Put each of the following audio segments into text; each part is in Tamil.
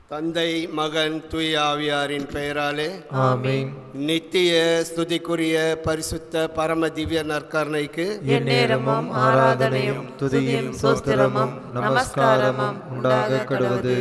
தந்தை மகன் தூய ஆவியாரின் பெயராலே ஆமென் நித்திய ஸ்துதிக்குரிய பரிசுத்த பரம திவ்ய நற்கருணைக்கு எந்நேரமும் ஆராதனையும் துதியும் சோஸ்திரமும் நமஸ்காரமும் உண்டாக கடவுது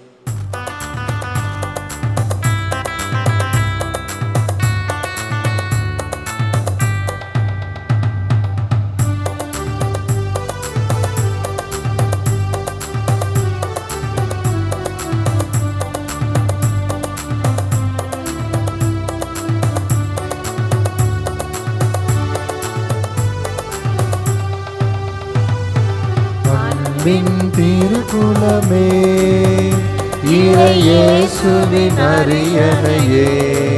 அன்பின் திருக்குலமே இறையேசுவின் அரியணையே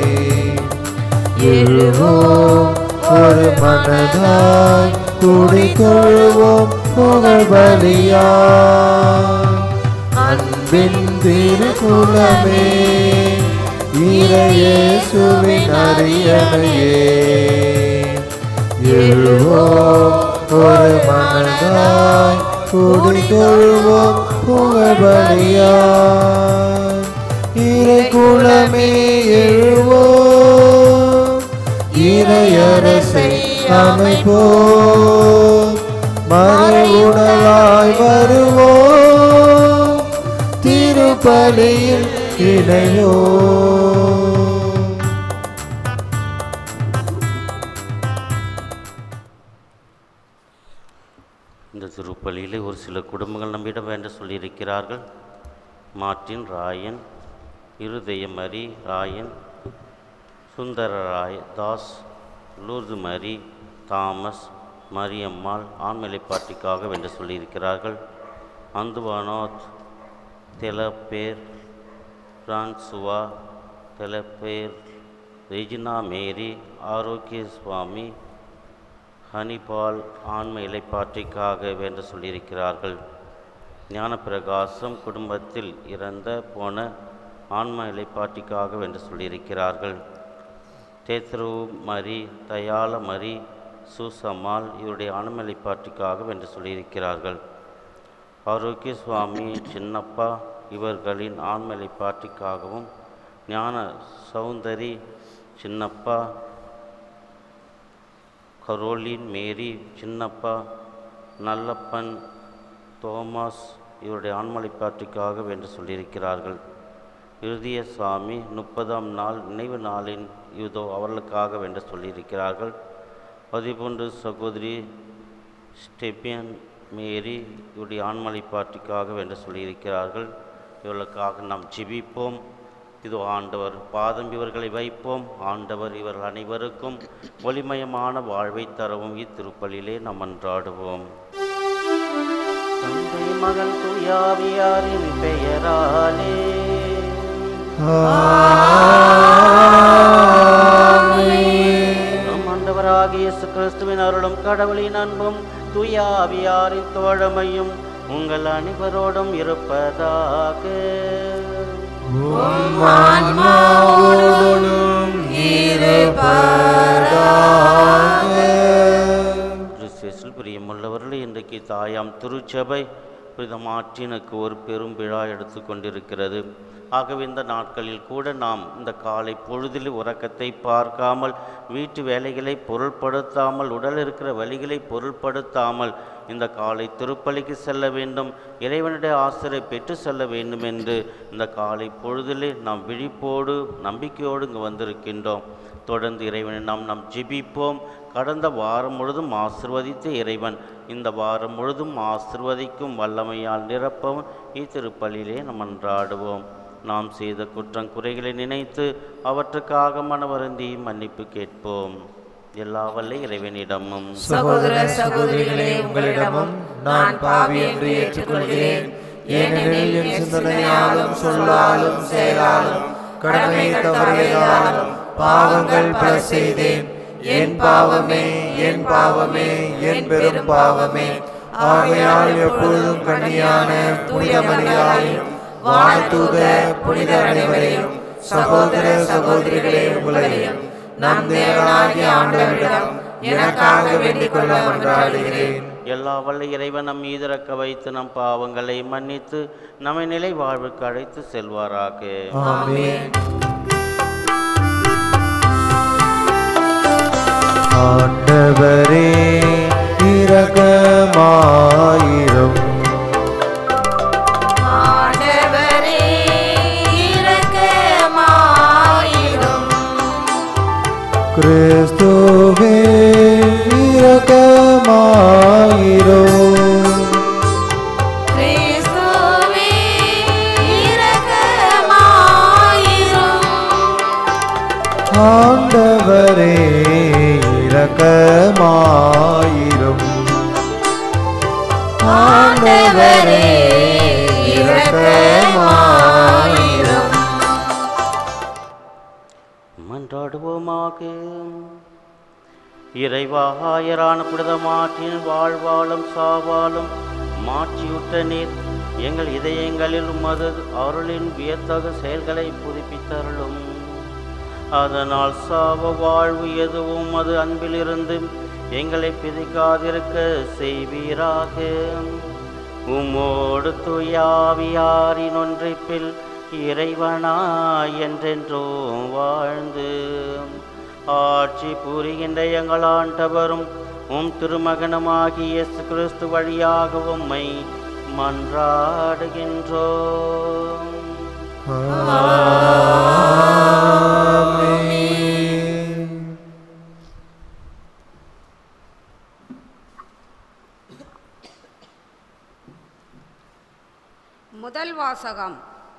எழுவோம் ஒரு மனதாய் கூடி தொழுவோம் புகழ் பலியா அன்பின் திருக்குலமே இறையேசுவின் அரியணையே எழுவோம் ஒரு மனதாய் கூடி தொழுவோம் புகழ்பலியா இறை குலமே எழுவோம் இறையரசை அமைப்போம் மறுவுடலாய் வருவோம் திருப்பலியில் இணையோம் இந்த திருப்பலியிலே ஒரு சில குடும்பங்கள் நம்மிடம் வேண்ட சொல்லியிருக்கிறார்கள் மார்ட்டின் ராயன் இருதயமரி ராயன் சுந்தர ராய் தாஸ் லூர்து மரி தாமஸ் மரியம்மாள் ஆண்மலை பாட்டிக்காக வேண்ட சொல்லியிருக்கிறார்கள் அந்துவானோத் தெலப்பேர் பிரான்சுவா தெலப்பேர் ரெஜினா மேரி ஆரோக்கிய சுவாமி ஹனிபால் ஆன்ம இலைப்பாற்றிக்காக வேண்ட சொல்லியிருக்கிறார்கள் ஞானப்பிரகாசம் குடும்பத்தில் இறந்த போன ஆன்ம இலைப்பாற்றிக்காக வேண்ட சொல்லியிருக்கிறார்கள் தேத்ரு மரி தயால மரி சூசம்மாள் இவருடைய ஆன்ம இலைப்பாற்றிக்காக வேண்ட சொல்லியிருக்கிறார்கள் ஆரோக்கிய சுவாமி சின்னப்பா இவர்களின் ஆன்ம இலைப்பாற்றிக்காகவும் Gnana Soundari Chinnappa Caroline Mary Chinnappa Nallappan Thomas இவருடைய ஆண்மலைப்பாற்றிக்காக வேண்டு சொல்லியிருக்கிறார்கள் இறுதிய சுவாமி முப்பதாம் நாள் நினைவு நாளின் இதோ அவர்களுக்காக வேண்ட சொல்லியிருக்கிறார்கள் அதேபோன்று சகோதரி ஸ்டெபியன் மேரி இவருடைய ஆண்மலைப்பாற்றிக்காக வேண்ட சொல்லியிருக்கிறார்கள் இவர்களுக்காக நாம் ஜெபிப்போம் இதோ ஆண்டவர் பாதம் இவர்களை வைப்போம் ஆண்டவர் இவர்கள் அனைவருக்கும் ஒளிமயமான வாழ்வை தரவும் இத்திருப்பலிலே நாம் அன்றாடுவோம் தந்தை மகன் துயாவியாரின் பெயராலே நம் ஆண்டவராகிய இயேசு கிறிஸ்துவின் அருளும் கடவுளின் அன்பும் துயாவியாரின் தோழமையும் உங்கள் அனைவரோடும் இருப்பதாக கிறிஸ்துவில் பிரியமுள்ளவர்களே இன்றைக்கு தாயாம் திருச்சபை புனித மாற்றினுக்கு ஒரு பெரும் விழா எடுத்து கொண்டிருக்கிறது ஆகவே இந்த நாட்களில் கூட நாம் இந்த காலை பொழுதில் உறக்கத்தை பார்க்காமல் வீட்டு வேலைகளை பொருள்படுத்தாமல் உடல் இருக்கிற வழிகளை பொருள்படுத்தாமல் இந்த காலை திருப்பலிக்கு செல்ல வேண்டும் இறைவனுடைய ஆசிரியை பெற்று செல்ல வேண்டும் என்று இந்த காலை பொழுதிலே நாம் விழிப்போடு நம்பிக்கையோடு இங்கு வந்திருக்கின்றோம் தொடர்ந்து இறைவனை நாம் நாம் ஜெபிப்போம் கடந்த வாரம் முழுதும் ஆசிர்வதித்த இறைவன் இந்த வாரம் முழுதும் ஆசிர்வதிக்கும் வல்லமையால் நிரப்பவும் இத்திருப்பலிலே நாம் அன்றாடுவோம் நாம் செய்த குற்றம் குறைகளை நினைத்து அவற்றுக்காக மனவருந்தி மன்னிப்பு கேட்போம் எல்லா வல்ல இறைவனிடமும் சகோதர சகோதரிகளே உங்களிடமும் நான் பாவி என்று ஏற்றுக்கொள்கிறேன் ஏனெனில் என் சிந்தனையாலும் சொல்லாலும் செயலாலும் கடமை தவறியதாலும் பாவங்கள் பல செய்தேன் என் பாவமே என் பாவமே என் பெரும் பாவமே ஆகையால் எப்பொழுதும் கண்ணியான புனிதமணியாயும் வாழ்த்தூத புனித அனைவரையும் சகோதர சகோதரிகளே உங்களையும் நம் தேவனாகிய ஆண்டவரிடம் எனக்காக வேண்டிக் கொள்ள மன்றாடுகிறேன் எல்லா வல்ல இறைவன் நம் மீது இறக்க வைத்து நம் பாவங்களை மன்னித்து நம்மை நிலை வாழ்வுக்கு அழைத்து செல்வாராக ஆமென் ஆண்டவரே இரக்கமாயிரும் ஆண்டவரே இரக்கமாயிரும் கிறிஸ்துவே இரக்கமாயிரும் கிறிஸ்துவே இரக்கமாயிரும் ஆண்டவரே இரக்கமாயிரும் ஆண்டவரே இரக்கமாயிரும் மன்றாடுவோமாக இறைவாயரான புனிதமாற்றின் வாழ்வாலும் சாவாலும் மாற்றியுட்ட நீர் எங்கள் இதயங்களில் உமது அருளின் வியத்தகு செயல்களை புதுப்பித்தருளும் அதனால் சாவ வாழ்வு எதுவும் அது அன்பிலிருந்து எங்களை பிரிக்காதிருக்க செய்வீராக உம்மோடு துயாவியாரின் ஒன்றிப்பில் இறைவனா என்றென்றும் வாழ்ந்து ஆட்சி புரிகின்ற எங்கள் ஆண்டவரும் உம் திருமகனுமாகிய இயேசு கிறிஸ்து வழியாக உம்மை மன்றாடுகின்றோம் முதல் வாசகம்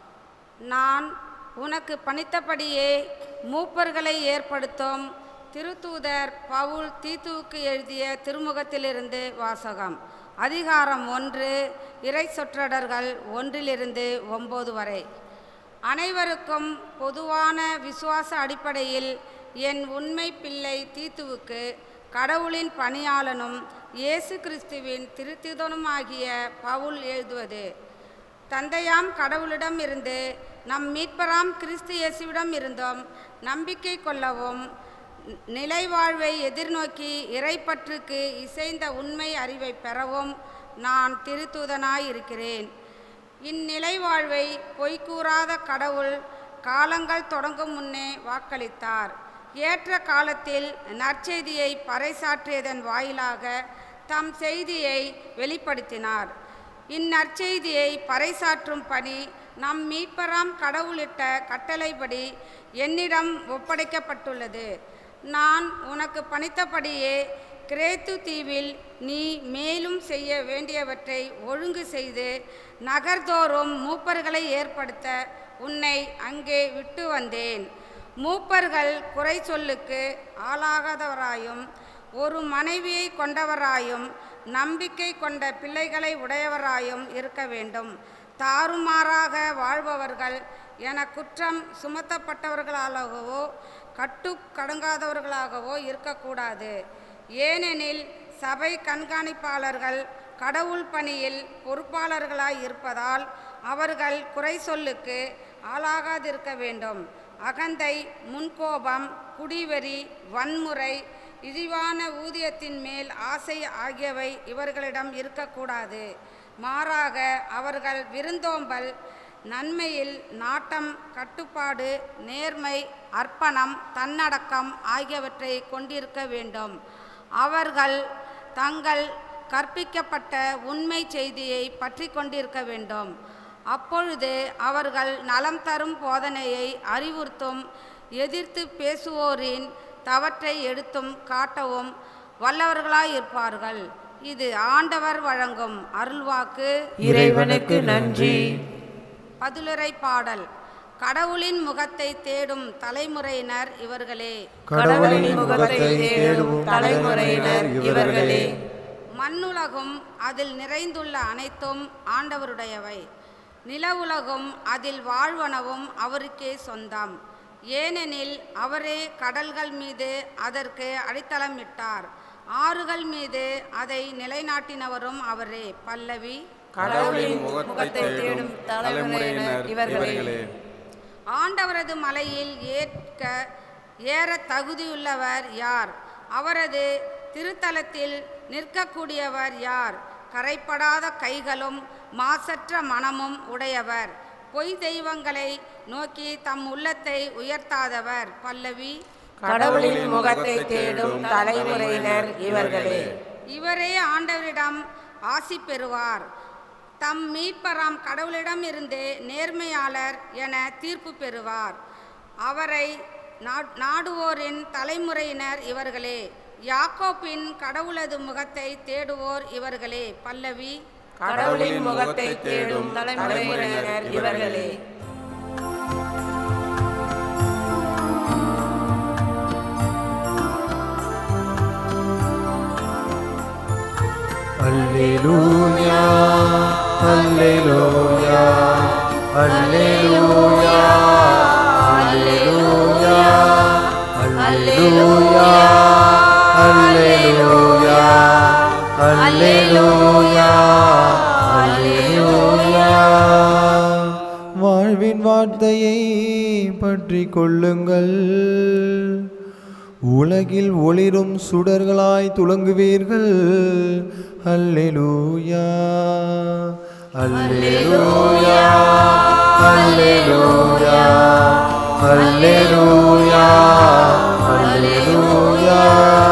நான் உனக்கு பணித்தபடியே மூப்பர்களை ஏற்படுத்தும் திருத்தூதர் பவுல் தீத்துவுக்கு எழுதிய திருமுகத்திலிருந்து வாசகம் அதிகாரம் ஒன்று இறை சொற்றொடர்கள் ஒன்றிலிருந்து ஒம்பது வரை அனைவருக்கும் பொதுவான விசுவாச அடிப்படையில் என் உண்மை பிள்ளை தீத்துவுக்கு கடவுளின் பணியாளனும் இயேசு கிறிஸ்துவின் திருத்துதனுமாகிய பவுல் எழுதுவது தந்தையாம் கடவுளிடம் இருந்து நம் மீட்பராம் கிறிஸ்து இயேசுவிடம் இருந்தும் நம்பிக்கை கொள்ளவும் நி- நிலைவாழ்வை எதிர்நோக்கி இறைப்பற்றுக்கு இசைந்த உண்மை அறிவை பெறவும் நான் திருத்தூதனாய் இருக்கிறேன் இந்நிலை வாழ்வை பொய்கூறாத கடவுள் காலங்கள் தொடங்கும் முன்னே வாக்களித்தார் ஏற்ற காலத்தில் நற்செய்தியை பறைசாற்றியதன் வாயிலாக தம் செய்தியை வெளிப்படுத்தினார் இந்நற்செய்தியை பறைசாற்றும் பணி நம் மீட்பராம் கடவுளிட்ட கட்டளைப்படி என்னிடம் ஒப்படைக்கப்பட்டுள்ளது நான் உனக்கு பணித்தபடியே கிரேத்து தீவில் நீ மேலும் செய்ய வேண்டியவற்றை ஒழுங்கு செய்து நகர்தோறும் மூப்பர்களை ஏற்படுத்த உன்னை அங்கே விட்டு வந்தேன் மூப்பர்கள் குறை சொல்லுக்கு ஆளாகாதவராயும் ஒரு மனைவியை கொண்டவராயும் நம்பிக்கை கொண்ட பிள்ளைகளை உடையவராயும் இருக்க வேண்டும் தாறுமாறாக வாழ்பவர்கள் என குற்றம் சுமத்தப்பட்டவர்களாகவோ கட்டு கடங்காதவர்களாகவோ இருக்கக்கூடாது ஏனெனில் சபை கண்காணிப்பாளர்கள் கடவுள் பணியில் பொறுப்பாளர்களாய் இருப்பதால் அவர்கள் குறை சொல்லுக்கு ஆளாகாதிருக்க வேண்டும் அகந்தை முன்கோபம் குடிவெறி வன்முறை இழிவான ஊதியத்தின் மேல் ஆசை ஆகியவை இவர்களிடம் இருக்கக்கூடாது மாறாக அவர்கள் விருந்தோம்பல் நன்மையில் நாட்டம் கட்டுப்பாடு நேர்மை அர்ப்பணம் தன்னடக்கம் ஆகியவற்றை கொண்டிருக்க வேண்டும் அவர்கள் தங்கள் கற்பிக்கப்பட்ட உண்மை செய்தியை பற்றி கொண்டிருக்க வேண்டும் அப்பொழுது அவர்கள் நலம் தரும் போதனையை அறிவுறுத்தும் எதிர்த்து பேசுவோரின் தவற்றை எடுத்தும் காட்டவும் வல்லவர்களாயிருப்பார்கள் இது ஆண்டவர் வழங்கும் அருள்வாக்கு இறைவனுக்கு நன்றி பதிலுரை பாடல் கடவுளின் முகத்தை தேடும் தலைமுறையினர் இவர்களே கடவுளின் முகத்தை தேடும் தலைமுறையினர் இவர்களே மண்ணுலகும் அதில் நிறைந்துள்ள அனைத்தும் ஆண்டவருடையவை நிலவுலகும் அதில் வாழ்வனவும் அவருக்கே சொந்தம் ஏனெனில் அவரே கடல்கள் மீது அதற்கு அடித்தளமிட்டார் ஆறுகள் மீது அதை நிலைநாட்டினவரும் அவரே பல்லவி கடவுளின் முகத்தை தேடும் தலைமுறையினர் இவர்களே ஆண்டவரது மலையில் ஏற்க ஏற தகுதியுள்ளவர் யார் அவரது திருத்தலத்தில் நிற்கக்கூடியவர் யார் கரைப்படாத கைகளும் மாசற்ற மனமும் உடையவர் பொய் தெய்வங்களை நோக்கி தம் உள்ளத்தை உயர்த்தாதவர் பல்லவி கடவுளின் முகத்தை தேடும் தலைமுறையினர் இவர்களே இவரே ஆண்டவரிடம் ஆசி பெறுவார் தம் மீட்பராம் கடவுளிடம் இருந்து நேர்மையாளர் என தீர்ப்பு பெறுவார் அவரை நா- நாடுவோரின் தலைமுறையினர் இவர்களே யாக்கோப்பின் கடவுளது முகத்தை தேடுவோர் இவர்களே பல்லவி கடவுளின் முகத்தை தேடும் தலைமுறையினர் இவர்களே அல்லேலூயா அல்லேலூயா அல்லேலூயா அல்லேலூயா அல்லேலூயா அல்லேலூயா அல்லேலூயா அல்லேலூயா வாழ்வின் வார்த்தையை பற்றி கொள்ளுங்கள் உலகில் ஒளிரும் சுடர்களாய் துலங்குவீர்கள் அல்லேலூயா அல்லேலூயா அல்லேலூயா அல்லேலூயா அல்லேலூயா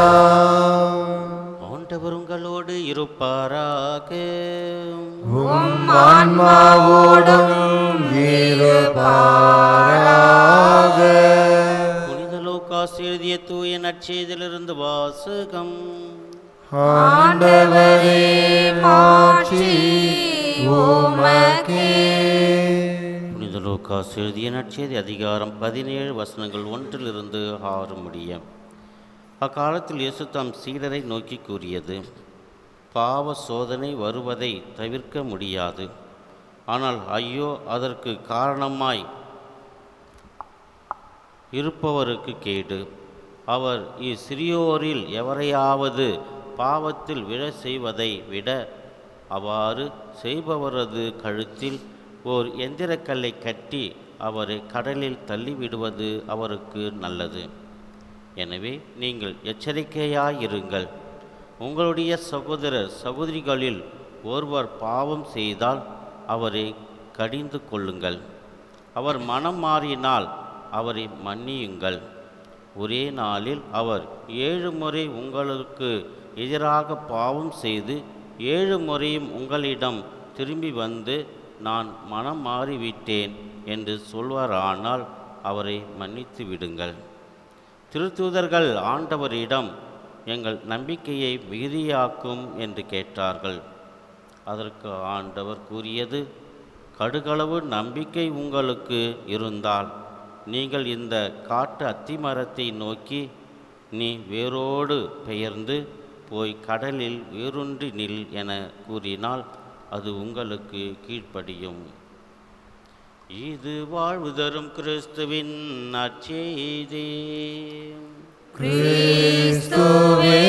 ஆண்டவர் உங்களோடு இருப்பாராக உம் ஆன்மாவோடும் இருப்பாராக புனித லூக்காஸ் எழுதிய தூய நற்செய்தியிலிருந்து வாசகம் ஆண்டவரே மாட்சி உமக்கே புனித லூக்காஸ் எழுதிய நற்செய்தி அதிகாரம் பதினேழு வசனங்கள் ஒன்றிலிருந்து ஆறு முடிய அக்காலத்தில் இயேசு தம் சீடரை நோக்கி கூறியது பாவ சோதனை வருவதை தவிர்க்க முடியாது ஆனால் ஐயோ அதற்கு காரணமாய் இருப்பவருக்கு கேடு அவர் இச்சிறியோரில் எவரையாவது பாவத்தில் விழ செய்வதை விட அவ்வாறு செய்பவரது கழுத்தில் ஓர் எந்திரக்கல்லை கட்டி அவரை கடலில் தள்ளிவிடுவது அவருக்கு நல்லது எனவே நீங்கள் எச்சரிக்கையாயிருங்கள் உங்களுடைய சகோதரர் சகோதரிகளில் ஒருவர் பாவம் செய்தால் அவரை கடிந்து கொள்ளுங்கள் அவர் மனம் மாறினால் அவரை மன்னியுங்கள் ஒரே நாளில் அவர் ஏழு முறை உங்களுக்கு எதிராக பாவம் செய்து ஏழு முறையும் உங்களிடம் திரும்பி வந்து நான் மனம் மாறிவிட்டேன் என்று சொல்வாரானால் அவரை மன்னித்து விடுங்கள் திருத்தூதர்கள் ஆண்டவரிடம் எங்கள் நம்பிக்கையை மிகுதியாக்கும் என்று கேட்டார்கள் அதற்கு ஆண்டவர் கூறியது கடுகளவு நம்பிக்கை உங்களுக்கு இருந்தால் நீங்கள் இந்த காட்டு அத்திமரத்தை நோக்கி நீ வேரோடு பெயர்ந்து போய் கடலில் வேரூன்றி நில் என கூறினால் அது உங்களுக்கு கீழ்ப்படியும் இது வாழ்வு தரும் கிறிஸ்துவின் நற்செய்தி கிறிஸ்துவே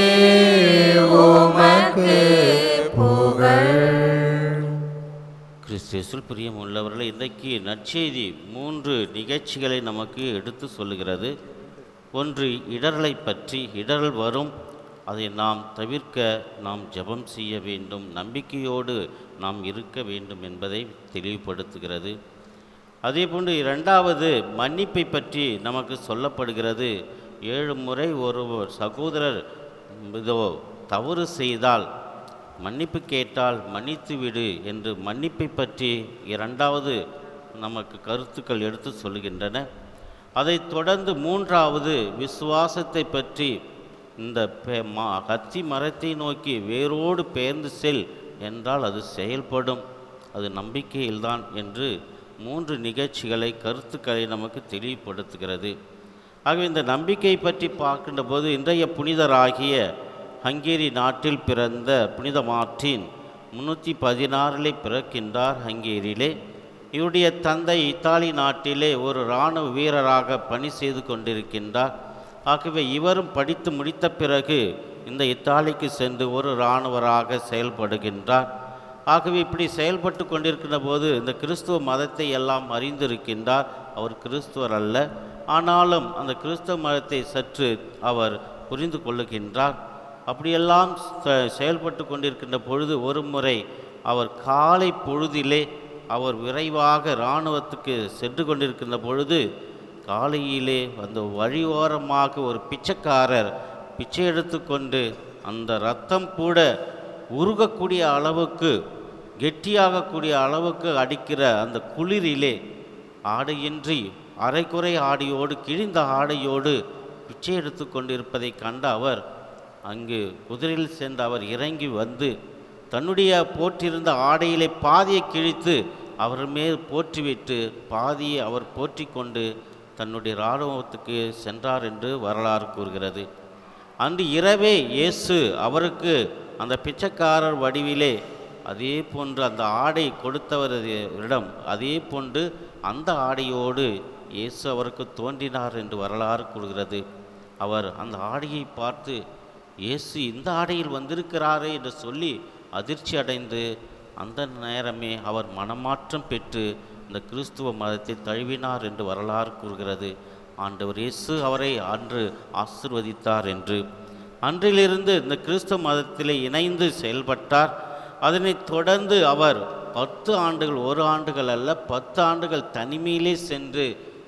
உமக்கு புகழ் கிறிஸ்தியஸில் பிரியம் உள்ளவர்களை இன்றைக்கு நற்செய்தி மூன்று நிகழ்ச்சிகளை நமக்கு எடுத்து சொல்லுகிறது ஒன்று இடரலை பற்றி இடரல் வரும் அதை நாம் தவிர்க்க நாம் ஜெபம் செய்ய வேண்டும் நம்பிக்கையோடு நாம் இருக்க வேண்டும் என்பதை தெளிவுபடுத்துகிறது அதேபோன்று இரண்டாவது மன்னிப்பை பற்றி நமக்கு சொல்லப்படுகிறது ஏழு முறை ஒரு சகோதரர் இதோ தவறு செய்தால் மன்னிப்பு கேட்டால் மன்னித்து விடு என்று மன்னிப்பை பற்றி இரண்டாவது நமக்கு கருத்துக்கள் எடுத்து சொல்கின்றன அதைத் தொடர்ந்து மூன்றாவது விசுவாசத்தை பற்றி இந்த பெ- மா கத்தி மரத்தை நோக்கி வேரோடு பெயர்ந்து செல் என்றால் அது செயல்படும் அது நம்பிக்கையில்தான் என்று மூன்று நிகழ்ச்சிகளை கருத்துக்களை நமக்கு தெளிவுபடுத்துகிறது ஆகவே இந்த நம்பிக்கை பற்றி பார்க்கின்ற போது இன்றைய புனிதராகிய ஹங்கேரி நாட்டில் பிறந்த புனித மார்ட்டின் முன்னூற்றி பதினாறிலே பிறக்கின்றார் ஹங்கேரியிலே இவருடைய தந்தை இத்தாலி நாட்டிலே ஒரு இராணுவ வீரராக பணி செய்து கொண்டிருக்கின்றார் ஆகவே இவரும் படித்து முடித்த பிறகு இந்த இத்தாலிக்கு சென்று ஒரு இராணுவராக செயல்படுகின்றார் ஆகவே இப்படி செயல்பட்டு கொண்டிருக்கின்ற போது இந்த கிறிஸ்துவ மதத்தை எல்லாம் அறிந்திருக்கின்றார் அவர் கிறிஸ்துவர் அல்ல ஆனாலும் அந்த கிறிஸ்தவ மதத்தை சற்று அவர் புரிந்து கொள்ளுகின்றார் அப்படியெல்லாம் ச- செயல்பட்டு கொண்டிருக்கின்ற பொழுது ஒரு முறை அவர் காலை பொழுதிலே அவர் விரைவாக இராணுவத்துக்கு சென்று கொண்டிருக்கின்ற பொழுது காலையிலே அந்த வழியோரமாக ஒரு பிச்சைக்காரர் பிச்சை எடுத்துக்கொண்டு அந்த ரத்தம் கூட உருகக்கூடிய அளவுக்கு கெட்டியாகக்கூடிய அளவுக்கு அடிக்கிற அந்த குளிரிலே ஆடையின்றி அரைக்குறை ஆடையோடு கிழிந்த ஆடையோடு பிச்சை எடுத்து கொண்டிருப்பதை கண்ட அவர் அங்கு குதிரையில் சென்று அவர் இறங்கி வந்து தன்னுடைய போற்றிருந்த ஆடையிலே பாதியை கிழித்து அவர் மேல் போற்றிவிட்டு பாதியை அவர் போற்றி கொண்டு தன்னுடைய இராணுவத்துக்கு சென்றார் என்று வரலாறு கூறுகிறது அன்று இரவே இயேசு அவருக்கு அந்த பிச்சைக்காரர் வடிவிலே அதே போன்று அந்த ஆடை கொடுத்தவரிடம் அதே போன்று அந்த ஆடையோடு இயேசு அவருக்கு தோன்றினார் என்று வரலாறு கூறுகிறது அவர் அந்த ஆடையை பார்த்து இயேசு இந்த ஆடையில் வந்திருக்கிறாரே என்று சொல்லி அதிர்ச்சி அடைந்து அந்த நேரமே அவர் மனமாற்றம் பெற்று இந்த கிறிஸ்துவ மதத்தை தழுவினார் என்று வரலாறு கூறுகிறது ஆண்டவர் இயேசு அவரை அன்று ஆசிர்வதித்தார் என்று அன்றிலிருந்து இந்த கிறிஸ்துவ மதத்திலே இணைந்து செயல்பட்டார் அதனைத் தொடர்ந்து அவர் பத்து ஆண்டுகள் ஒரு ஆண்டுகள் அல்ல பத்து ஆண்டுகள் தனிமையிலே சென்று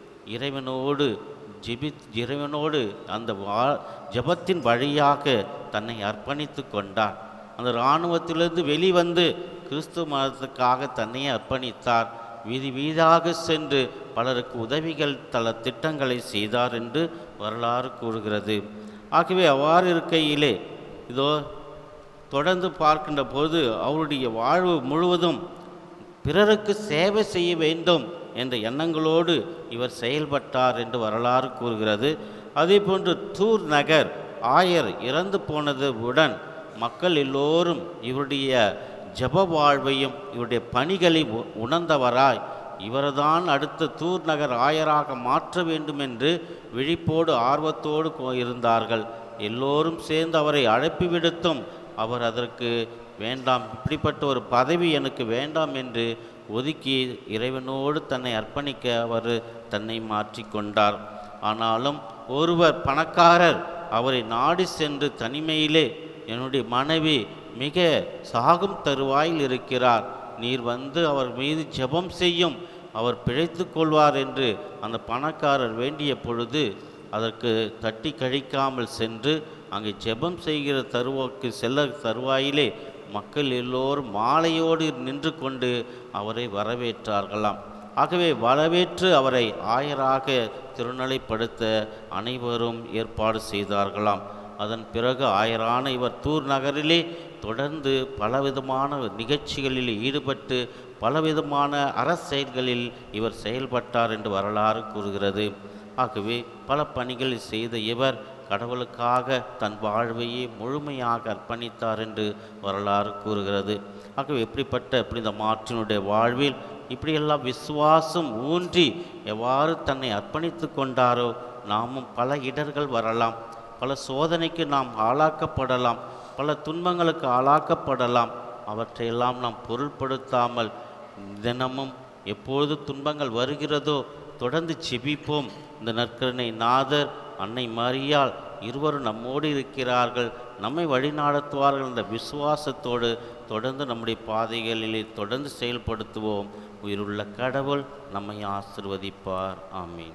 இறைவனோடு ஜெபி இறைவனோடு அந்த வா ஜெபத்தின் வழியாக தன்னை அர்ப்பணித்து கொண்டார் அந்த இராணுவத்திலிருந்து வெளிவந்து கிறிஸ்துவ மதத்துக்காக தன்னையே அர்ப்பணித்தார் வீதி வீதாக சென்று பலருக்கு உதவிகள் தல திட்டங்களை செய்தார் என்று வரலாறு கூறுகிறது ஆகவே அவ்வாறு இருக்கையிலே இதோ தொடர்ந்து பார்க்கின்ற போது அவருடைய வாழ்வு முழுவதும் பிறருக்கு சேவை செய்ய வேண்டும் என்ற எண்ணங்களோடு இவர் செயல்பட்டார் என்று வரலாறு கூறுகிறது அதேபோன்று தூர் நகர் ஆயர் இறந்து போனது உடன் மக்கள் எல்லோரும் இவருடைய ஜப வாழ்வையும் இவருடைய பணிகளை உ- உணர்ந்தவராய் இவர்தான் அடுத்த தூர் நகர் ஆயராக மாற்ற வேண்டும் என்று விழிப்போடு ஆர்வத்தோடு கொ- இருந்தார்கள் எல்லோரும் சேர்ந்து அவரை அழைப்பு விடுத்தும் அவர் அதற்கு வேண்டாம் இப்படிப்பட்ட ஒரு பதவி எனக்கு வேண்டாம் என்று ஒதுக்கி இறைவனோடு தன்னை அர்ப்பணிக்க அவர் தன்னை மாற்றிக்கொண்டார் ஆனாலும் ஒருவர் பணக்காரர் அவரை நாடி சென்று தனிமையிலே என்னுடைய மனைவி மிக சாகும் தருவாயில் இருக்கிறார் நீர் வந்து அவர் மீது ஜெபம் செய்யும் அவர் பிழைத்துக் கொள்வார் என்று அந்த பணக்காரர் வேண்டிய பொழுது அதற்கு தட்டி கழிக்காமல் சென்று அங்கே ஜெபம் செய்கிற தருவாக்கு செல்ல தருவாயிலே மக்கள் எல்லோரும் மாலையோடு நின்று கொண்டு அவரை வரவேற்றார்களாம் ஆகவே வரவேற்று அவரை ஆயராக திருநிலைப்படுத்த அனைவரும் ஏற்பாடு செய்தார்களாம் அதன் பிறகு ஆயரான இவர் தூர் நகரிலே தொடர்ந்து பலவிதமான நிகழ்ச்சிகளில் ஈடுபட்டு பலவிதமான அரசெயல்களில் இவர் செயல்பட்டார் என்று வரலாறு கூறுகிறது ஆகவே பல பணிகளை செய்த இவர் கடவுளுக்காக தன் வாழ்வையே முழுமையாக அர்ப்பணித்தார் என்று வரலாறு கூறுகிறது ஆகவே எப்படிப்பட்ட புனித மாற்றினுடைய வாழ்வில் இப்படியெல்லாம் விசுவாசம் ஊன்றி எவ்வாறு தன்னை அர்ப்பணித்து கொண்டாரோ நாமும் பல இடர்கள் வரலாம் பல சோதனைக்கு நாம் ஆளாக்கப்படலாம் பல துன்பங்களுக்கு ஆளாக்கப்படலாம் அவற்றையெல்லாம் நாம் பொருள்படுத்தாமல் தினமும் எப்பொழுது துன்பங்கள் வருகிறதோ தொடர்ந்து செபிப்போம் இந்த நற்கருணை நாதர் அன்னை மரியாள் இருவரும் நம்மோடு இருக்கிறார்கள் நம்மை வழிநடத்துவார்கள் என்ற விசுவாசத்தோடு தொடர்ந்து நம்முடைய பாதைகளிலே தொடர்ந்து செயல்படுத்துவோம் உயிருள்ள கடவுள் நம்மை ஆசிர்வதிப்பார் ஆமீன்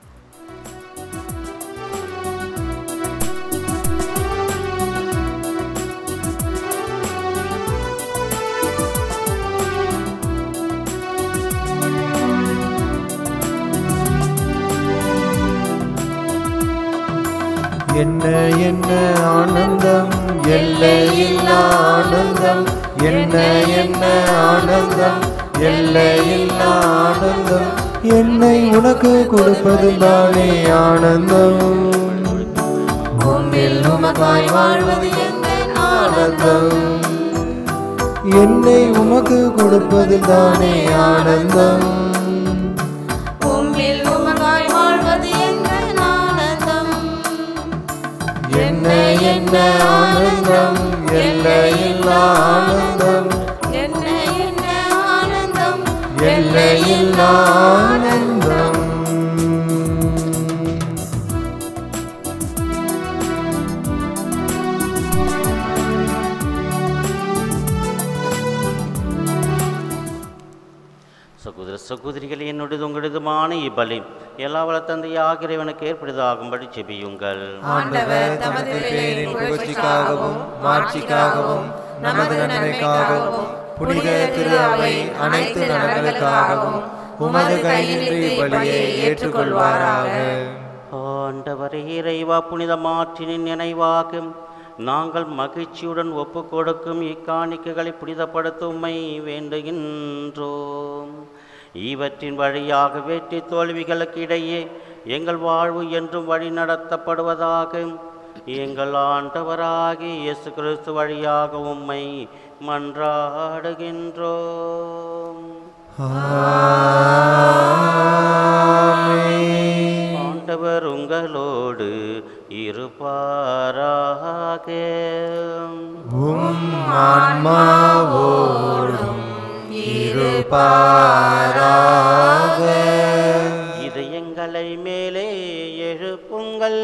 என்ன என்ன ஆனந்தம் எல்லையில்லா ஆனந்தம் என்ன என்ன ஆனந்தம் எல்லையில்லா ஆனந்தம் என்னை உனக்கு கொடுப்பது தானே ஆனந்தம் உம்மில் உமக்காய் வாழ்வது எங்கள் ஆனந்தம் என்னை உமக்கு கொடுப்பது தானே ஆனந்தம் உம்மில் உமக்காய் வாழ்வது எங்கள் ஆனந்தம் என்ன என்ன ஆனந்தம் எல்லையில்லா ஆனந்தம் என்ன என்ன ஆனந்தம் எல்லையில்லா ஆனந்தம் சகோதரிகளே என்னுடையது உங்களுதுமான இப்பலி எல்லா வள தந்தையாக இறைவனுக்கு ஏற்படுதாகும்படி செபியுங்கள் ஆண்டவர் தமது பேரின் புகழ்ச்சிக்காகவும் மாட்சிக்காகவும் நமது நன்மைக்காகவும் புனித திரு அவை அனைத்து நலன்களுக்காகவும் உமது கையிலிருந்து இப்பலியை ஏற்றுக்கொள்வாராக ஆண்டவரே இறைவா புனித மாற்றினின் நினைவாக நாங்கள் மகிழ்ச்சியுடன் ஒப்பு கொடுக்கும் இக்காணிக்கைகளை புனிதப்படுத்த உம்மை வேண்டுகின்றோம் இவற்றின் வழியாக வெற்றி தோல்விகளுக்கு இடையே எங்கள் வாழ்வு என்றும் வழி நடத்தப்படுவதாக எங்கள் ஆண்டவராகிய இயேசு கிறிஸ்து வழியாக உம்மை மன்றாடுகின்றோம் ஆண்டவர் உங்களோடு இருப்பாராக உம் ஆன்மாவோடும் இருப்பாராக இதயங்களை மேலே எழுப்புங்கள்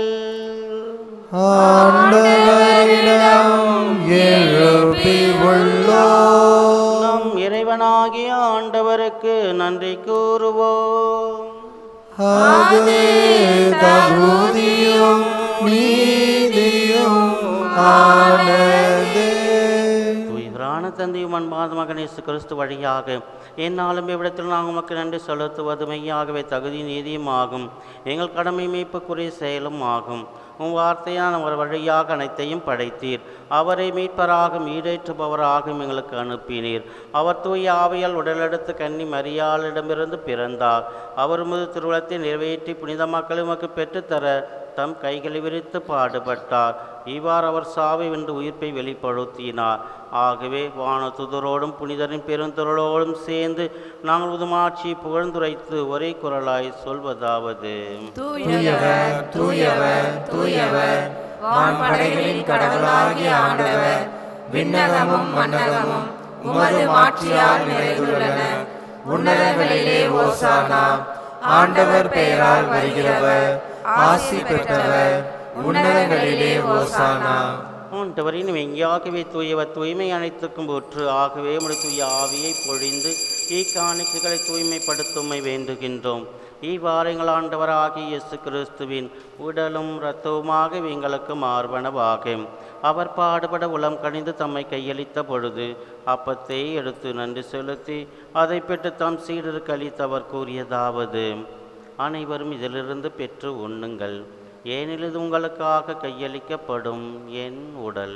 ஆண்டவரிடம் எழுப்பி உள்ளோம் நம் இறைவனாகிய ஆண்டவருக்கு நன்றி கூறுவோம் அது தகுதியும் நீதியும் ஆனது தூயவரான தந்தையும் அன்பாத மகன் இயேசு கிறிஸ்து வழியாக என்னாலும் இவ்விடத்தில் நாங்கள் உமக்கு நன்றி செலுத்துவது மெய்யாகவே தகுதி நீதியும் ஆகும் எங்கள் கடமை மீட்புக்குரிய செயலும் ஆகும் உன் வார்த்தையான அவர் வழியாக அனைத்தையும் படைத்தீர் அவரை மீட்பராக ஈடேற்றுபவராகவும் எங்களுக்கு அனுப்பினீர் அவர் தூய ஆவியால் உடலெடுத்து கன்னி மரியாளிடமிருந்து பிறந்தார் அவர் முது திருவுளத்தை நிறைவேற்றி புனித மக்களை உமக்கு பெற்றுத்தர தம் கைகளை விரித்து பாடுபட்டார் இவ்வாறு அவர் சாவை வென்று உயிர்ப்பை வெளிப்படுத்தினார் ஆகவே வானதுதரோடும் புனிதரின் பெருந்திரளோடும் சேர்ந்து நாங்கள் உதுமாட்சி புகழ்ந்துரைத்து ஒரே குரலாய் சொல்வதாவது தூயவர் தூயவர் தூயவர் வான்படைகளின் கடவுளாகிய ஆண்டவர் விண்ணகமும் மன்னகமும் உமது மாட்சியால் நிறைந்துள்ளன உன்னதங்களிலே ஓசானா ஆண்டவர் பெயரால் வருகிறவர் ஆசி பெற்றவர் உன்னதங்களிலே ஓசானா ஆண்டவரின் மெய்யாகவே தூயவர் தூய்மை அனைத்துக்கும் போற்று ஆகவே உடைய தூய ஆவியை பொழிந்து இக்காணிக்கைகளை தூய்மைப்படுத்துமை வேண்டுகின்றோம் இவ்வாறுங்கள் ஆண்டவராகிய இயேசு கிறிஸ்துவின் உடலும் இரத்தவுமாக எங்களுக்கு மார்பனவாகும் அவர் பாடுபட உளம் கணிந்து தம்மை கையளித்த பொழுது அப்பத்தை எடுத்து நன்றி செலுத்தி அதை பெற்று தம் சீடருக்கு அளித்தவர் கூறியதாவது அனைவரும் இதிலிருந்து பெற்று உண்ணுங்கள் ஏனெனில் இது உங்களுக்காக கையளிக்கப்படும் என் உடல்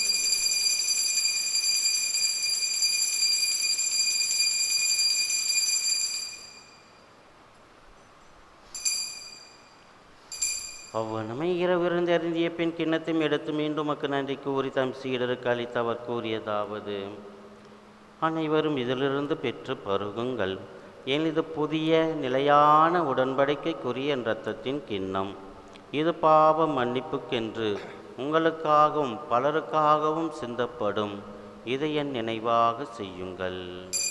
அவ்வனமே இரவிருந்து அறிந்திய பின் கிண்ணத்தையும் எடுத்து மீண்டும் உமக்கு நன்றி கூறி தம் சீடருக்கு அளித்தவர் கூறியதாவது அனைவரும் இதிலிருந்து பெற்று பருகுங்கள் ஏன் இது புதிய நிலையான உடன்படிக்கைக்குரிய என் இரத்தத்தின் கிண்ணம் இது பாவ மன்னிப்புக்கென்று உங்களுக்காகவும் பலருக்காகவும் சிந்தப்படும் இதை என் நினைவாக செய்யுங்கள்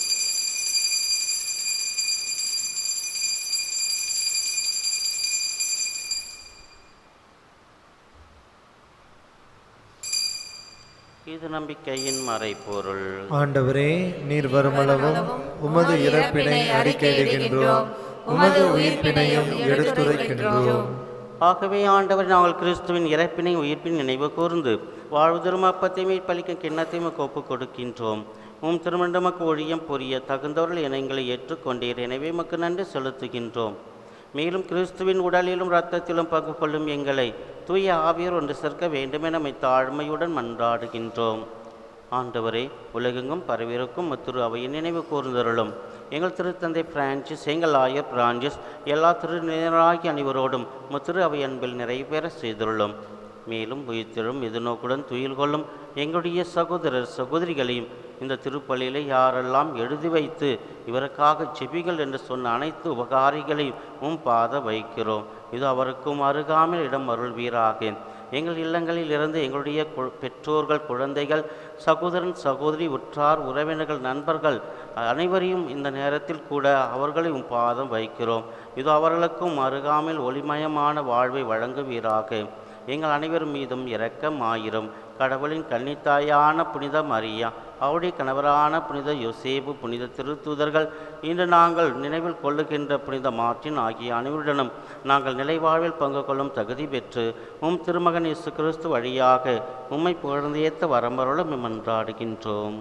இது நம்பிக்கையின் மறைப்பொருள் ஆண்டவரே நீர் வருமளவும் உமது இறப்பினை அறிக்கையிடுகின்றோம் உமது உயிர்ப்பினையும் எடுத்துரைக்கின்றோம் ஆகவே ஆண்டவர் நாங்கள் கிறிஸ்துவின் இறப்பினை உயிர்ப்பின் நினைவு கூர்ந்து வாழ்வு திருமப்பத்தை மீட்பளிக்கும் கிண்ணத்தை உமக்கு ஒப்புக் கொடுக்கின்றோம் உம் திருமண்டமக்கு ஒழியம் புரிய தகுந்தவர்கள் என எங்களை ஏற்றுக்கொண்டீர் எனவே உமக்கு நன்றி செலுத்துகின்றோம் மேலும் கிறிஸ்துவின் உடலிலும் இரத்தத்திலும் பங்கு கொள்ளும் எங்களை தூய ஆவியர் ஒன்று சேர்க்க வேண்டுமென நம்மை தாழ்மையுடன் மன்றாடுகின்றோம் ஆண்டவரே உலகெங்கும் பரவிருக்கும் முத்திரு அவையின் நினைவு கூர்ந்தருளும் எங்கள் திருத்தந்தை பிரான்சிஸ் எங்கள் ஆயர் பிரான்சிஸ் எல்லா திருநேராகி அனைவரோடும் முத்திரு அவை அன்பில் நிறைவேற செய்துள்ளோம் மேலும் உயிர்த்தெழும் எதிர்நோக்குடன் துயில் கொள்ளும் எங்களுடைய சகோதரர் சகோதரிகளையும் இந்த திருப்பலியிலே யாரெல்லாம் எழுதி வைத்து இவருக்காக செபிகள் என்று சொன்ன அனைத்து உபகாரிகளையும் உம் பாத வைக்கிறோம் இது அவருக்கும் அருகாமல் இடம் அருள்வீராக எங்கள் இல்லங்களில் இருந்து எங்களுடைய கு- பெற்றோர்கள் குழந்தைகள் சகோதரன் சகோதரி உற்றார் உறவினர்கள் நண்பர்கள் அனைவரையும் இந்த நேரத்தில் கூட அவர்களை உம் பாதம் வைக்கிறோம் இது அவர்களுக்கும் அருகாமல் ஒளிமயமான வாழ்வை வழங்குவீராக எங்கள் அனைவர் மீதும் இரக்கமாயிரும் கடவுளின் கன்னித்தாயான புனித மரியா அவருடைய கணவரான புனித யோசேப்பு புனித திருத்தூதர்கள் இன்று நாங்கள் நினைவில் கொள்ளுகின்ற புனித மார்ட்டின் ஆகிய அனைவருடனும் நாங்கள் நிலைவாழ்வில் பங்கு கொள்ளும் தகுதி பெற்று உம் திருமகன் இயேசு கிறிஸ்து வழியாக உம்மை புகழ்ந்தேத்த வரம்பருளும் மன்றாடுகின்றோம்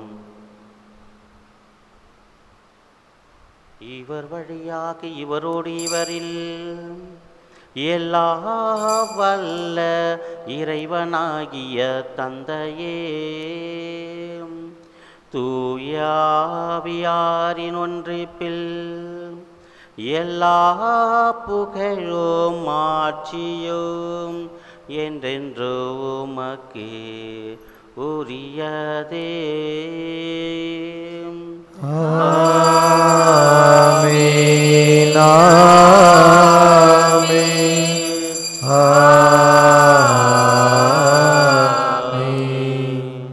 இவர் வழியாக இவரோடு இவரில் எல்லா வல்ல இறைவனாகிய தந்தையே தூயாவியாரின் ஒன்றிப்பில் எல்லா புகழும் ஆட்சியும் என்றென்று உமக்கு உரியதே ஆமென் ஆமென் ஆமென்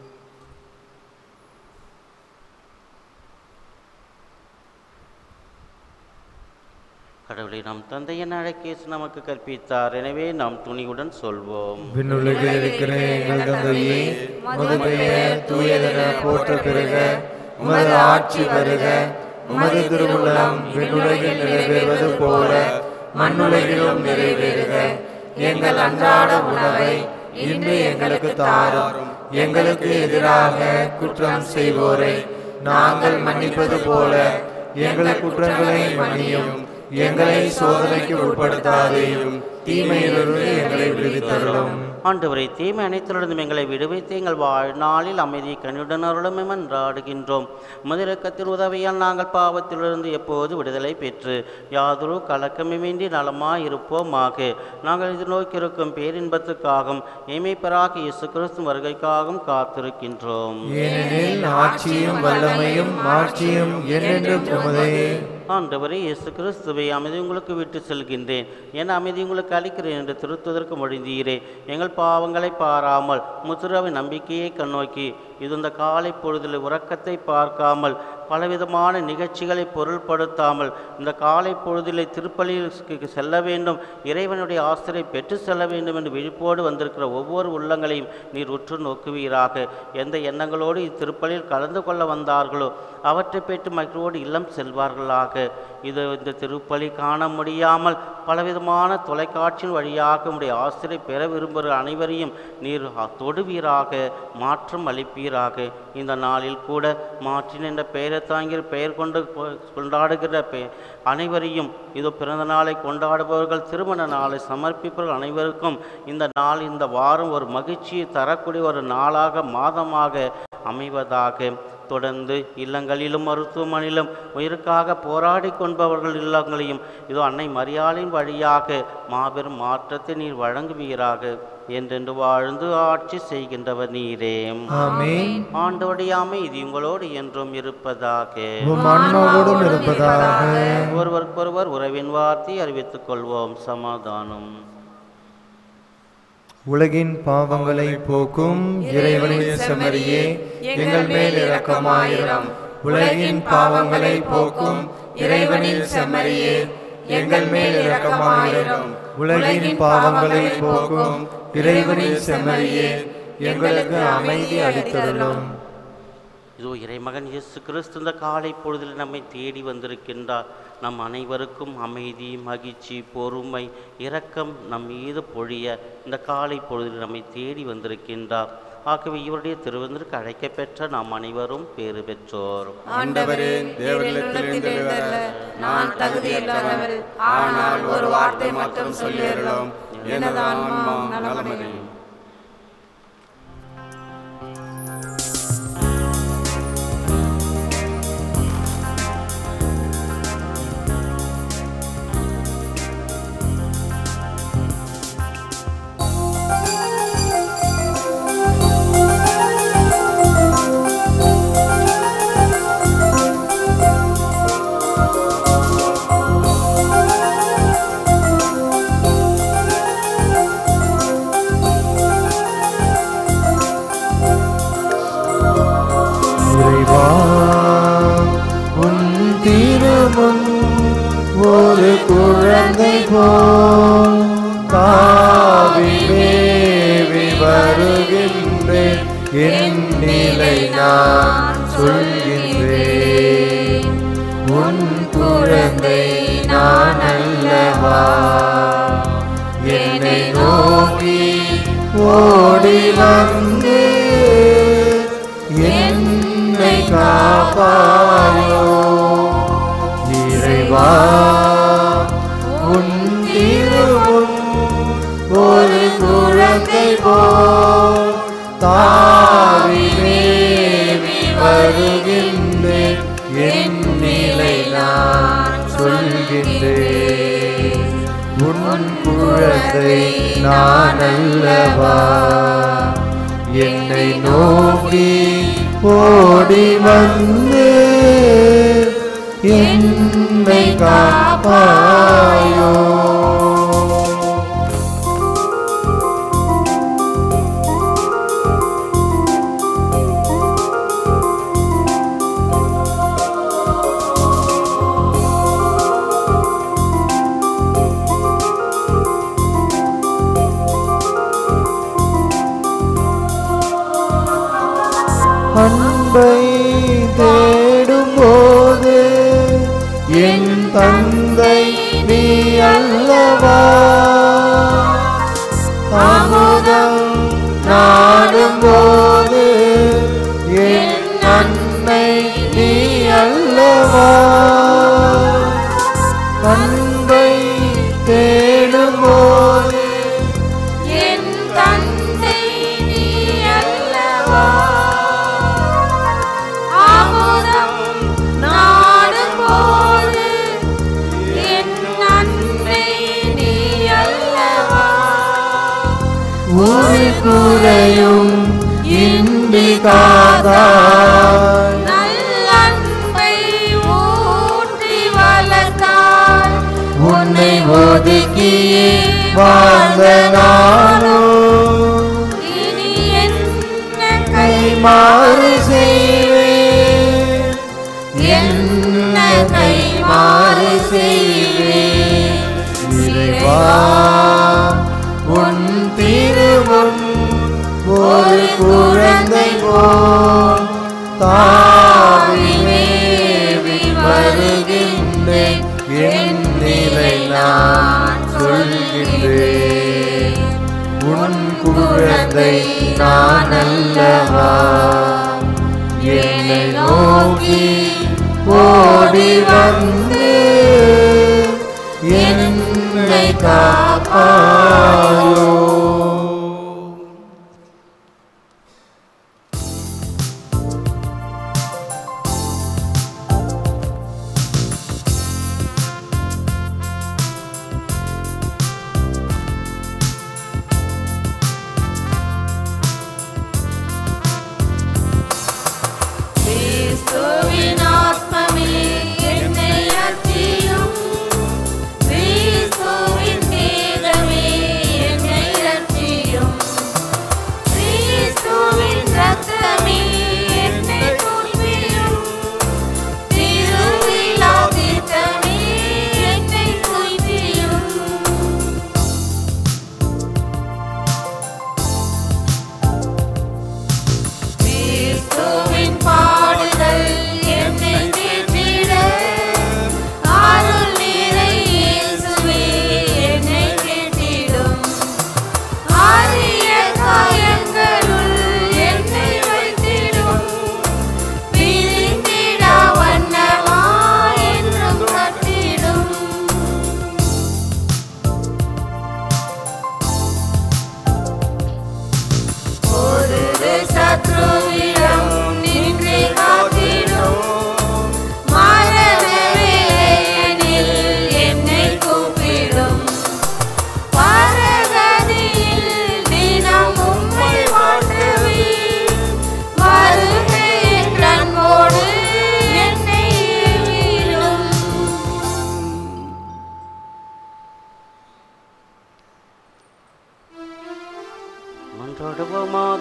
கடவுளை நம் தந்தையின் அழைக்கேசு நமக்கு கற்பித்தார் எனவே நாம் துணிவுடன் சொல்வோம் விண்ணுலகில் இருக்கிற எங்கள் தந்தையே உமது பெயர் தூயதென போற்ற பெறுக உமது ஆட்சி வருக உமது திருவுளம் விண்ணுலகில் நிறைவேறுவது போல மண்ணுலகிலும் நிறைவேறுக எங்கள் அன்றாட உணவை இன்று எங்களுக்கு தாரும் எங்களுக்கு எதிராக குற்றம் செய்வோரை நாங்கள் மன்னிப்பது போல எங்கள் குற்றங்களை மன்னியும் எங்களை சோதனைக்கு உட்படுத்தாதேயும் தீமையிலிருந்து எங்களை விடுவித்தருளும் ஆண்டவரை தீமை அனைத்திலிருந்தும் எங்களை விடுவித்து எங்கள் வாழ்நாளில் அமைதி கனியுடன் அருளும் என்றாடுகின்றோம் முதலிறக்கத்தின் உதவியால் நாங்கள் பாவத்திலிருந்து எப்போது விடுதலை பெற்று யாதொரு கலக்கமின்றி நலமாய் இருப்போமாக நாங்கள் எதிர்நோக்கியிருக்கும் பேரின்பத்துக்காகவும் இமைப்பராக இயேசு கிறிஸ்து வருகைக்காகவும் காத்திருக்கின்றோம் ஏனெனில் ஆட்சியும் வல்லமையும் மாட்சியும் என்றென்றும் உமதே ஆண்டவரே இயேசு கிறிஸ்துவை அமைதி உங்களுக்கு விட்டு செல்கின்றேன் என் அமைதி உங்களுக்கு அளிக்கிறேன் என்று திருத்துவதற்கு மொழிந்தீரே எங்கள் பாவங்களை பாராமல் முத்துராவின் நம்பிக்கையை கண்ணோக்கி இது இந்த காலை பொழுதில் உறக்கத்தை பார்க்காமல் பலவிதமான நிகழ்ச்சிகளை பொருள்படுத்தாமல் இந்த காலை பொழுதிலே திருப்பலிக்கு செல்ல வேண்டும் இறைவனுடைய ஆசிரியை பெற்று செல்ல வேண்டும் என்று விழிப்போடு வந்திருக்கிற ஒவ்வொரு உள்ளங்களையும் நீர் உற்று நோக்குவீராக எந்த எண்ணங்களோடு இத்திருப்பலில் கலந்து கொள்ள வந்தார்களோ அவற்றை பெற்று மகிழ்வோடு இல்லம் செல்வார்களாக இது இந்த திருப்பலி காண முடியாமல் பலவிதமான தொலைக்காட்சியின் வழியாக உடைய ஆசிரியை பெற விரும்புகிற அனைவரையும் நீர் தொடுவீராக மாற்றம் அளிப்பீராக இந்த நாளில் கூட மாற்றின் என்ற பெயரை தாங்கிய பெயர் கொண்டு கொ- கொண்டாடுகிற பெ அனைவரையும் இதோ பிறந்த நாளை கொண்டாடுபவர்கள் திருமண நாளை சமர்ப்பிப்பவர்கள் அனைவருக்கும் இந்த நாள் இந்த வாரம் ஒரு மகிழ்ச்சியை தரக்கூடிய ஒரு நாளாக மாதமாக அமைவதாக தொடர்ந்து இல்லங்களிலும் மருத்துவமனையிலும் உயிருக்காக போராடி கொண்டவர்கள் இல்லங்களையும் இதோ அன்னை மரியாளின் வழியாக மாபெரும் மாற்றத்தை நீர் வழங்குவீராக என்றென்று வாழ்ந்து ஆட்சி செய்கின்றவர் நீரே ஆமென் ஆண்டோடைய அமைதி உங்களோடு என்றும் இருப்பதாக உம் ஆன்மாவோடும் இருப்பதாக ஒருவருக்கொருவர் உறவின் வார்த்தை அறிவித்துக் கொள்வோம் சமாதானம் உலகின் பாவங்களை போக்கும் இறைவனின் செம்மறியே எங்கள் மேல் இரக்கமாயிரம் உலகின் பாவங்களை போக்கும் இறைவனின் செம்மறியே எங்கள் மேல் இரக்கமாயிரம் உலகின் பாவங்களை போக்கும் இறைவனின் செம்மறியே எங்களுக்கு அமைதி அளித்தருளும் இதோ இறைமகன் இயேசு கிறிஸ்து இந்த காலை பொழுதில் நம்மை தேடி வந்திருக்கின்றார் நம் அனைவருக்கும் அமைதி மகிழ்ச்சி பொறுமை இரக்கம் நம் மீது பொழிய இந்த காலை பொழுதில் நம்மை தேடி வந்திருக்கின்றார் ஆகவே இவருடைய திருவந்திற்கு அழைக்கப்பெற்ற நாம் அனைவரும் பேறு பெற்றோர் ஆண்டவரே தேவனிடத்தில் எழுந்தருள நான் தகுதியற்றவள் ஆனால் ஒரு வார்த்தை மட்டும் சொல்லியறலாம் எனது ஆன்மா நலமடையும் இறைவா உன் திருமுன் ஒரு குழந்தை போல் தாவிவே என்னிலை நான் சொல்கின்றேன் உன் குழந்தை நான் அல்லவா என்னை நோக்கி ஓடி வந்து என்னை காப்பாயோ இறைவா உன் திருமுன் ஒரு குழந்தை போல் தாவி மேவி வருகின்றேன் என் நிலை நான் சொல்கின்றேன் உன் குழந்தை நான் அல்லவா என்னை நோக்கி ஓடி வந்து என்னை காப்பாயோ அன்பை தேடும்போது என் தந்தை நீ அல்லவா அமுதம் நாடும்போது என் அன்னை நீ அல்லவா அன்பை தேடும்போது என் தந்தை நீ அல்லவா அமுதம் நாடும்போது என் அன்பை நீ அல்லவா ஒரு குறையும் இன்றி காதாய் நல்லன்பை ஊற்றி வளர்த்தாய் உன்னை ஒதுக்கியே வாழ்ந்த நானோ இனி என்ன கை மாறு செய்வேன் என்ன கை மாறு செய்வேன் இறைவா உன் திருமுன் ஒரு குழந்தை போல் தாவி மேவி வருகின்றேன் என் நிலை நான் சொல்கின்றேன் உன் குழந்தை நான் அல்லவா என்னை நோக்கி ஓடி வந்து என்னை காப்பாயோ கிறிஸ்துவின் ஆத்மமே என்னை ரட்சியும் கிறிஸ்துவின் தேகமே என்னை ரட்சியும் கிறிஸ்துவின் ரத்தமே என்னை தூய்மையும் திருவிழா தீர்த்தமே என்னை தூய்மையும் கிறிஸ்துவின் பாடுகள் என்னை தேற்றிட அருள் நிறை இயேசுவே என்னை கேட்டிடும் அரிய காயங்களுள் என்னை வைத்திடும் பிரிந்திடா வண்ணமா என்றும் கட்டிடும் ஒரு சத்ருவிடம் நின்று காத்திடும் மரணவேளையனில் என்னை கூப்பிடும் பரகதியில் தினம் உம்மை வாழ்த்தவே வருகை என் அன்போடு என்னை ஏவிடும் மன்றாடுவோமாக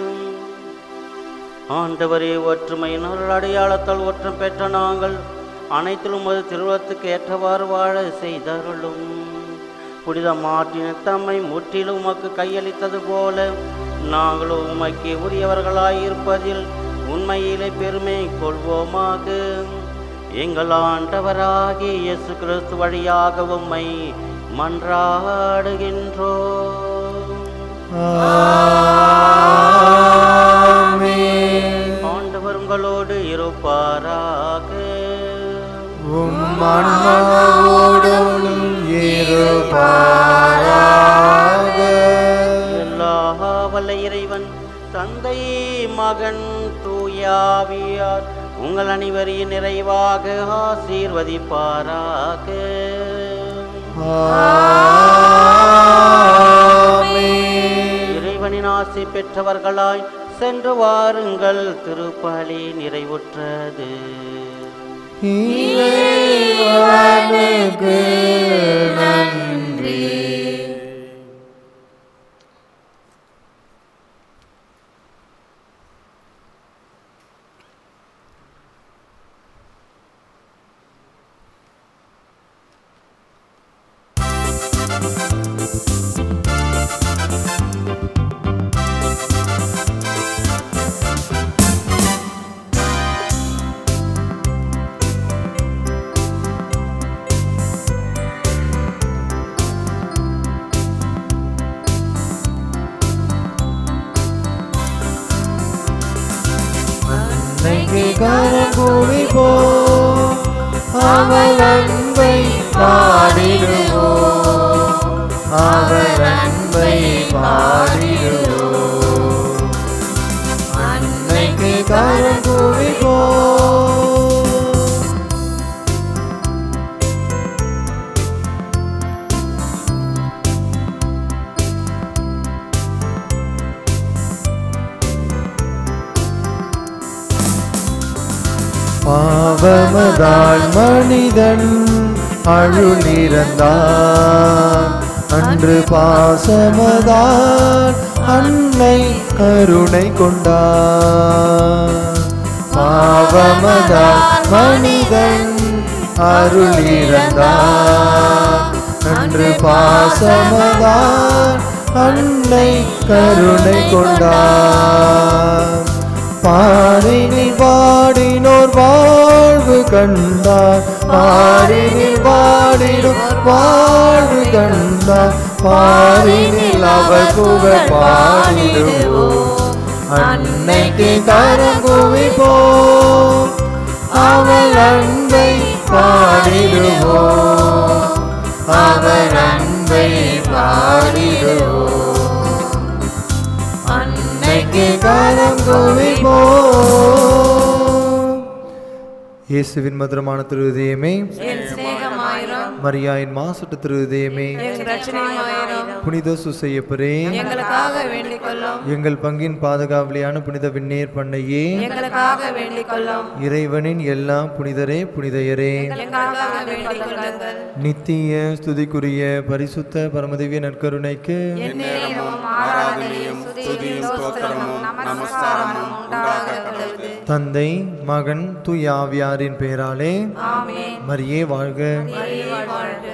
ஆண்டவரே ஒற்றுமையினர் அடையாளத்தால் ஒற்றம் பெற்ற நாங்கள் அனைத்திலும் ஒரு திருவத்துக்கு ஏற்றவாறு வாழ செய்தருளும் புனித மாற்றின தம்மை முற்றிலும் உமக்கு கையளித்தது போல நாங்களோ உமக்கு உரியவர்களாயிருப்பதில் உண்மையிலே பெருமை கொள்வோமாக எங்கள் ஆண்டவராகிய இயேசு கிறிஸ்து வழியாக உம்மை மன்றாடுகின்றோம் ஆண்டவர் உங்களோடு இருப்பாராக உம் ஆன்மாவோடும் இருப்பாராக. எல்லா வல்ல இறைவன் தந்தை மகன் தூயாவியார் உங்கள் அனைவரையும் நிறைவாக ஆசீர்வதிப்பாராக ஆமென். இறைவனின் ஆசி பெற்றவர்களாய் சென்று வாருங்கள் திருப்பலி நிறைவுற்றது இறைவனுக்கு நன்றி அன்னைக்கு கரம் குவிப்போம் அவள் அன்பை பாடிடுவோம் அவர் அன்பை பாடிடுவோம் அன்னைக்கு கரம் குவிப்போம் பாவமதால் மனிதன் அழுநிறந்தான் அன்று பாசமதால் அன்னை கருணை கொண்டான் பாவமதால் மனிதன் அருளிறந்தான் அன்று பாசமதால் அன்னை கருணை கொண்டான் பாரினில் பாடினோர் வாழ்வு கண்டார் பாரினில் பாடினோர் வாழ்வு கண்டார் பாரினில் அவர் புகழ் பாடிடுவோம் அன்னைக்கு கரம் குவிப்போம் அவள் அன்பை பாடிடுவோம் அவர் அன்பை பாடிடுவோம் அன்னைக்கு கரம் குவிப்போம் இயேசுவின் மதுரமான திருதயமே என் சிநேகமாயிரும் மரியாயின் மாசற்ற திருதயமே என் ரட்சணையுமாயிரும் புனித சுசையப்பரே எங்களுக்காக வேண்டிக் கொள்ளும் எங்கள் பங்கின் பாதுகாவலியான புனித விண்ணேர் பண்ணையே எங்களுக்காக வேண்டிக் கொள்ளும் இறைவனின் எல்லா புனிதரே புனிதையரே எங்களுக்காக வேண்டிக் கொள்ளுங்கள் நித்திய ஸ்துதிக்குரிய பரிசுத்த பரமதிவிய நற்கருணைக்கு எந்நேரமும் ஆராதனையும் துதியும் ஸ்தோத்திரமும் நமஸ்காரமும் உண்டாக கடவுது தந்தை மகன் தூயாவியாரின் பெயராலே ஆமென் மரியே வாழ்க மரியே வாழ்க